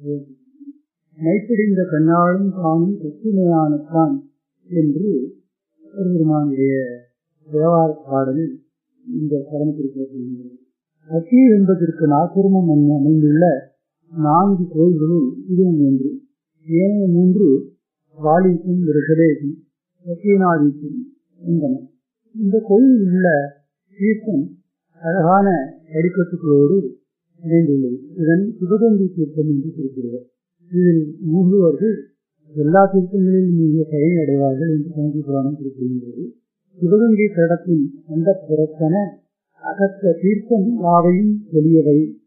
மைப்பிடிந்த கண்ணாலும் காணும் ஒற்றுமையானத்தான் என்று பெருமானுடைய தேவார பாடலில் இந்த படம் குறிப்பிடப்படுகிறது அக்கி என்பதற்கு நாசிரமம் அமைந்துள்ள நான்கு கோயில்களும் இதுவும் ஒன்று ஏனைய மூன்று வாலிக்கும் ரிஷபேசும் சத்தியநாதிக்கும் என்பன இந்த கோயிலில் உள்ள தீர்த்தம் அழகான அடிக்கட்டுகளோடு இணைந்துள்ளது இதன் சிவகங்கை தீர்த்தம் என்று குறிப்பிடுவர் இதில் மூழ்குவர்கள் எல்லா தீர்த்தங்களிலும் மிக பயன் அடைவார்கள் என்று கங்கை புராணம் குறிப்பிடுகிறது சிவகங்கை கடத்தின் அந்த புறத்தன அகத்த தீர்த்தம் யாவையும் வெளியவை